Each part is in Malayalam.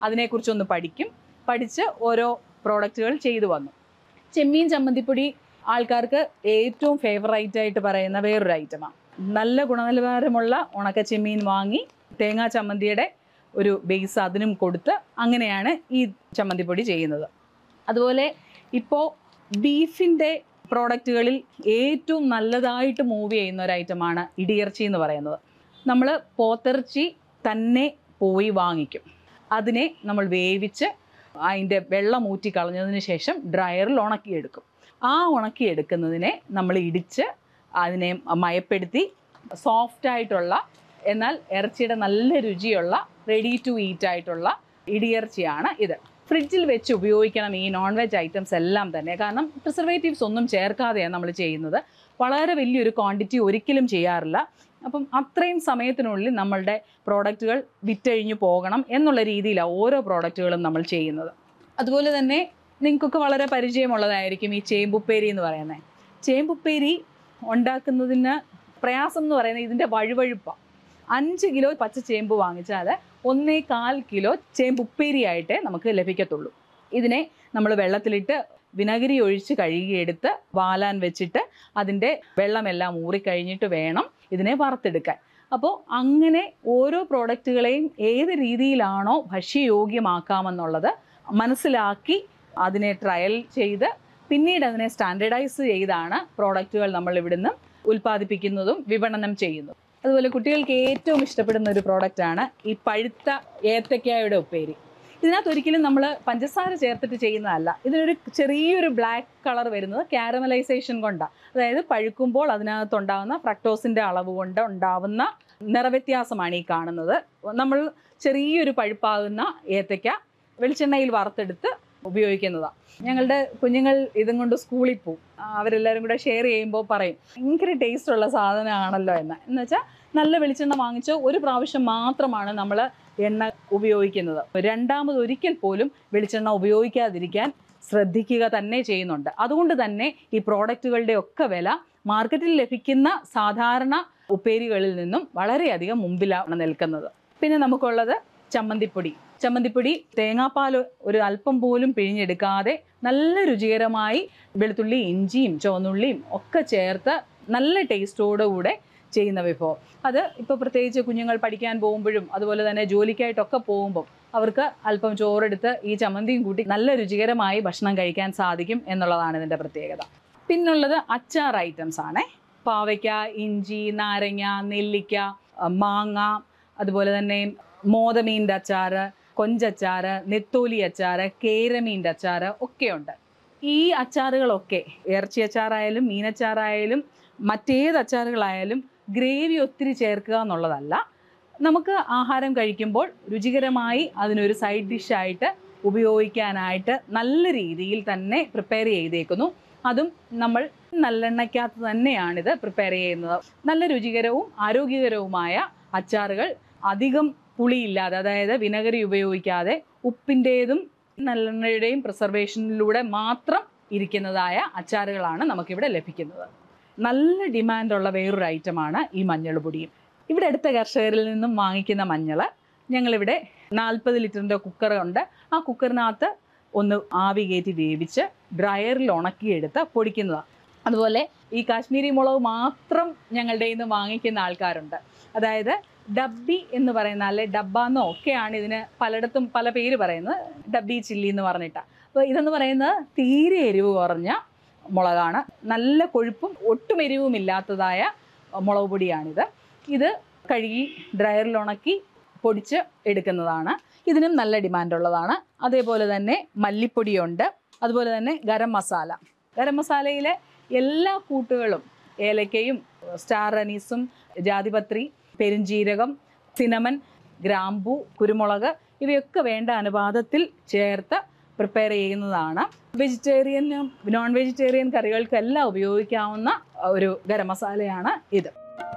അതിനെക്കുറിച്ചൊന്ന് പഠിക്കും പഠിച്ച് ഓരോ പ്രോഡക്റ്റുകൾ ചെയ്തു വന്നു ചെമ്മീൻ ചമ്മന്തിപ്പൊടി ആൾക്കാർക്ക് ഏറ്റവും ഫേവറേറ്റ് ആയിട്ട് പറയുന്ന വേറൊരു ഐറ്റമാണ് നല്ല ഗുണനിലവാരമുള്ള ഉണക്ക ചെമ്മീൻ വാങ്ങി തേങ്ങാ ചമ്മന്തിയുടെ ഒരു ബേസ് അതിനും കൊടുത്ത് അങ്ങനെയാണ് ഈ ചമ്മന്തിപ്പൊടി ചെയ്യുന്നത് അതുപോലെ ഇപ്പോൾ ബീഫിൻ്റെ പ്രോഡക്റ്റുകളിൽ ഏറ്റവും നല്ലതായിട്ട് മൂവ് ചെയ്യുന്ന ഒരു ഐറ്റമാണ് ഇടിയിറച്ചി എന്ന് പറയുന്നത് നമ്മൾ പോത്തിറച്ചി തന്നെ പോയി വാങ്ങിക്കും അതിനെ നമ്മൾ വേവിച്ച് അതിൻ്റെ വെള്ളം ഊറ്റി കളഞ്ഞതിന് ശേഷം ഡ്രയറിൽ ഉണക്കിയെടുക്കും ആ ഉണക്കിയെടുക്കുന്നതിനെ നമ്മൾ ഇടിച്ച് അതിനെ മയപ്പെടുത്തി സോഫ്റ്റ് ആയിട്ടുള്ള എന്നാൽ ഇറച്ചിയുടെ നല്ല രുചിയുള്ള റെഡി ടു ഈറ്റ് ആയിട്ടുള്ള ഇടിയിറച്ചിയാണ് ഇത് ഫ്രിഡ്ജിൽ വെച്ച് ഉപയോഗിക്കണം ഈ നോൺ വെജ് ഐറ്റംസ് എല്ലാം തന്നെ കാരണം പ്രിസർവേറ്റീവ്സ് ഒന്നും ചേർക്കാതെയാണ് നമ്മൾ ചെയ്യുന്നത് വളരെ വലിയൊരു ക്വാണ്ടിറ്റി ഒരിക്കലും ചെയ്യാറില്ല അപ്പം അത്രയും സമയത്തിനുള്ളിൽ നമ്മളുടെ പ്രോഡക്റ്റുകൾ വിറ്റഴിഞ്ഞു പോകണം എന്നുള്ള രീതിയിലാണ് ഓരോ പ്രോഡക്റ്റുകളും നമ്മൾ ചെയ്യുന്നത് അതുപോലെ തന്നെ നിങ്ങൾക്കൊക്കെ വളരെ പരിചയമുള്ളതായിരിക്കും ഈ ചേമ്പുപ്പേരി എന്ന് പറയുന്നത് ചേമ്പുപ്പേരി ഉണ്ടാക്കുന്നതിന് പ്രയാസം എന്ന് പറയുന്നത് ഇതിൻ്റെ വഴുവഴുപ്പാണ് അഞ്ച് കിലോ പച്ച ചേമ്പ് വാങ്ങിച്ചാൽ ഒന്നേ കാൽ കിലോ ചേമ്പുപ്പേരിയായിട്ടേ നമുക്ക് ലഭിക്കത്തുള്ളൂ ഇതിനെ നമ്മൾ വെള്ളത്തിലിട്ട് വിനാഗിരി ഒഴിച്ച് കഴുകിയെടുത്ത് വാലാൻ വെച്ചിട്ട് അതിൻ്റെ വെള്ളമെല്ലാം ഊറിക്കഴിഞ്ഞിട്ട് വേണം ഇതിനെ വറുത്തെടുക്കാൻ അപ്പോൾ അങ്ങനെ ഓരോ പ്രോഡക്റ്റുകളെയും ഏത് രീതിയിലാണോ ഭക്ഷ്യയോഗ്യമാക്കാമെന്നുള്ളത് മനസ്സിലാക്കി അതിനെ ട്രയൽ ചെയ്ത് പിന്നീട് അതിനെ സ്റ്റാൻഡേർഡൈസ് ചെയ്താണ് പ്രോഡക്റ്റുകൾ നമ്മൾ ഇവിടുന്ന് ഉൽപ്പാദിപ്പിക്കുന്നതും വിപണനം ചെയ്യുന്നതും അതുപോലെ കുട്ടികൾക്ക് ഏറ്റവും ഇഷ്ടപ്പെടുന്ന ഒരു പ്രോഡക്റ്റാണ് ഈ പഴുത്ത ഏത്തക്കായുടെ ഉപ്പേരി ഇതിനകത്ത് ഒരിക്കലും നമ്മൾ പഞ്ചസാര ചേർത്തിട്ട് ചെയ്യുന്നതല്ല ഇതിനൊരു ചെറിയൊരു ബ്ലാക്ക് കളർ വരുന്നത് കാരമലൈസേഷൻ കൊണ്ടാണ് അതായത് പഴുക്കുമ്പോൾ അതിനകത്തുണ്ടാകുന്ന ഫ്രക്ടോസിൻ്റെ അളവ് കൊണ്ട് ഉണ്ടാവുന്ന നിറവ്യത്യാസമാണ് ഈ കാണുന്നത് നമ്മൾ ചെറിയൊരു പഴുപ്പാകുന്ന ഏത്തയ്ക്ക വെളിച്ചെണ്ണയിൽ വറുത്തെടുത്ത് ഉപയോഗിക്കുന്നതാണ് ഞങ്ങളുടെ കുഞ്ഞുങ്ങൾ ഇതും കൊണ്ട് സ്കൂളിൽ പോവും ആ, അവരെല്ലാവരും കൂടെ ഷെയർ ചെയ്യുമ്പോൾ പറയും ഭയങ്കര ടേസ്റ്റ് ഉള്ള സാധനമാണല്ലോ എന്ന് എന്ന് വെച്ചാൽ നല്ല വെളിച്ചെണ്ണ വാങ്ങിച്ച് ഒരു പ്രാവശ്യം മാത്രമാണ് നമ്മൾ എണ്ണ ഉപയോഗിക്കുന്നത് രണ്ടാമത് ഒരിക്കൽ പോലും വെളിച്ചെണ്ണ ഉപയോഗിക്കാതിരിക്കാൻ ശ്രദ്ധിക്കുക തന്നെ ചെയ്യുന്നുണ്ട് അതുകൊണ്ട് തന്നെ ഈ പ്രോഡക്റ്റുകളുടെ ഒക്കെ വില മാർക്കറ്റിൽ ലഭിക്കുന്ന സാധാരണ ഉപ്പേരികളിൽ നിന്നും വളരെയധികം മുമ്പിലാണ് നിൽക്കുന്നത് പിന്നെ നമുക്കുള്ളത് ചമ്മന്തിപ്പൊടി ചമ്മന്തിപ്പൊടി തേങ്ങാപ്പാൽ ഒരു അല്പം പോലും പിഴിഞ്ഞെടുക്കാതെ നല്ല രുചികരമായി വെളുത്തുള്ളി ഇഞ്ചിയും ചുവന്നുള്ളിയും ഒക്കെ ചേർത്ത് നല്ല ടേസ്റ്റോടുകൂടെ ചെയ്യുന്ന വിഭവം അത് ഇപ്പോൾ പ്രത്യേകിച്ച് കുഞ്ഞുങ്ങൾ പഠിക്കാൻ പോകുമ്പോഴും അതുപോലെ തന്നെ ജോലിക്കായിട്ടൊക്കെ പോകുമ്പോൾ അവർക്ക് അല്പം ചോറെടുത്ത് ഈ ചമ്മന്തിയും കൂട്ടി നല്ല രുചികരമായി ഭക്ഷണം കഴിക്കാൻ സാധിക്കും എന്നുള്ളതാണ് ഇതിൻ്റെ പ്രത്യേകത പിന്നുള്ളത് അച്ചാർ ഐറ്റംസ് ആണ് പാവയ്ക്ക ഇഞ്ചി നാരങ്ങ നെല്ലിക്ക ആ, മാങ്ങ അതുപോലെ തന്നെ മോതമീൻ്റെ അച്ചാറ് കൊഞ്ചച്ചാറ് നെത്തോലി അച്ചാറ് കേരമീൻ്റെ അച്ചാറ് ഒക്കെയുണ്ട് ഈ അച്ചാറുകളൊക്കെ ഇറച്ചി അച്ചാറായാലും മീനച്ചാറായാലും മറ്റേത് അച്ചാറുകളായാലും ഗ്രേവി ഒത്തിരി ചേർക്കുക എന്നുള്ളതല്ല നമുക്ക് ആഹാരം കഴിക്കുമ്പോൾ രുചികരമായി അതിനൊരു സൈഡ് ഡിഷായിട്ട് ഉപയോഗിക്കാനായിട്ട് നല്ല രീതിയിൽ തന്നെ പ്രിപ്പയർ ചെയ്തേക്കുന്നു അതും നമ്മൾ നല്ലെണ്ണയ്ക്കകത്ത് തന്നെയാണിത് പ്രിപ്പയർ ചെയ്യുന്നത് നല്ല രുചികരവും ആരോഗ്യകരവുമായ അച്ചാറുകൾ അധികം പുളിയില്ലാതെ അതായത് വിനഗരി ഉപയോഗിക്കാതെ ഉപ്പിൻ്റേതും നല്ലെണ്ണയുടെയും പ്രിസർവേഷനിലൂടെ മാത്രം ഇരിക്കുന്നതായ അച്ചാറുകളാണ് നമുക്കിവിടെ ലഭിക്കുന്നത് നല്ല ഡിമാൻഡുള്ള വേറൊരു ഐറ്റമാണ് ഈ മഞ്ഞൾ പൊടിയും ഇവിടെ അടുത്ത കർഷകരിൽ നിന്നും വാങ്ങിക്കുന്ന മഞ്ഞൾ ഞങ്ങളിവിടെ നാൽപ്പത് ലിറ്ററിൻ്റെ കുക്കറുണ്ട് ആ കുക്കറിനകത്ത് ഒന്ന് ആവി കയറ്റി വേവിച്ച് ഡ്രയറിൽ ഉണക്കിയെടുത്ത് പൊടിക്കുന്നതാണ് അതുപോലെ ഈ കാശ്മീരി മുളക് മാത്രം ഞങ്ങളുടെ നിന്ന് വാങ്ങിക്കുന്ന ആൾക്കാരുണ്ട് അതായത് ഡബ്ബി എന്ന് പറയുന്ന അല്ലെ ഡബ്ബ എന്നോ ഒക്കെയാണ് ഇതിന് പലയിടത്തും പല പേര് പറയുന്നത് ഡബ്ബി ചില്ലി എന്ന് പറഞ്ഞിട്ടാണ് അപ്പോൾ ഇതെന്ന് പറയുന്നത് തീരെ എരിവ് കുറഞ്ഞ മുളകാണ് നല്ല കൊഴുപ്പും ഒട്ടും എരിവും ഇല്ലാത്തതായ മുളക് പൊടിയാണിത് ഇത് കഴുകി ഡ്രയറിൽ ഉണക്കി പൊടിച്ച് എടുക്കുന്നതാണ് ഇതിനും നല്ല ഡിമാൻഡ് ഉള്ളതാണ് അതേപോലെ തന്നെ മല്ലിപ്പൊടിയുണ്ട് അതുപോലെ തന്നെ ഗരം മസാല ഗരം മസാലയിലെ എല്ലാ കൂട്ടുകളും ഏലക്കയും സ്റ്റാർ അനീസും ജാതിപത്രി പെരുംജീരകം സിനമൻ ഗ്രാമ്പു കുരുമുളക് ഇവയൊക്കെ വേണ്ട അനുപാതത്തിൽ ചേർത്ത് പ്രിപ്പയർ ചെയ്യുന്നതാണ് വെജിറ്റേറിയനും നോൺ വെജിറ്റേറിയൻ കറികൾക്കെല്ലാം ഉപയോഗിക്കാവുന്ന ഒരു ഗരം മസാലയാണ് ഇത്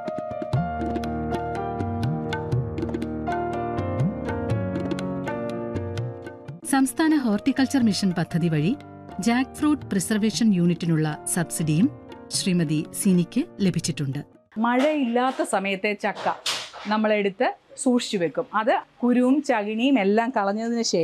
സംസ്ഥാന ഹോർട്ടിക്കൾച്ചർ മിഷൻ പദ്ധതി വഴി ജാക്ക് ഫ്രൂട്ട് പ്രിസർവേഷൻ യൂണിറ്റിനുള്ള സബ്സിഡിയും ശ്രീമതി സിനിക്ക് ലഭിച്ചിട്ടുണ്ട് മഴയില്ലാത്ത സമയത്തെ ചക്ക നമ്മളെടുത്ത് സൂക്ഷിച്ചു വെക്കും അത് കുരുവും ചകിണിയും എല്ലാം കളഞ്ഞതിന് ശേഷം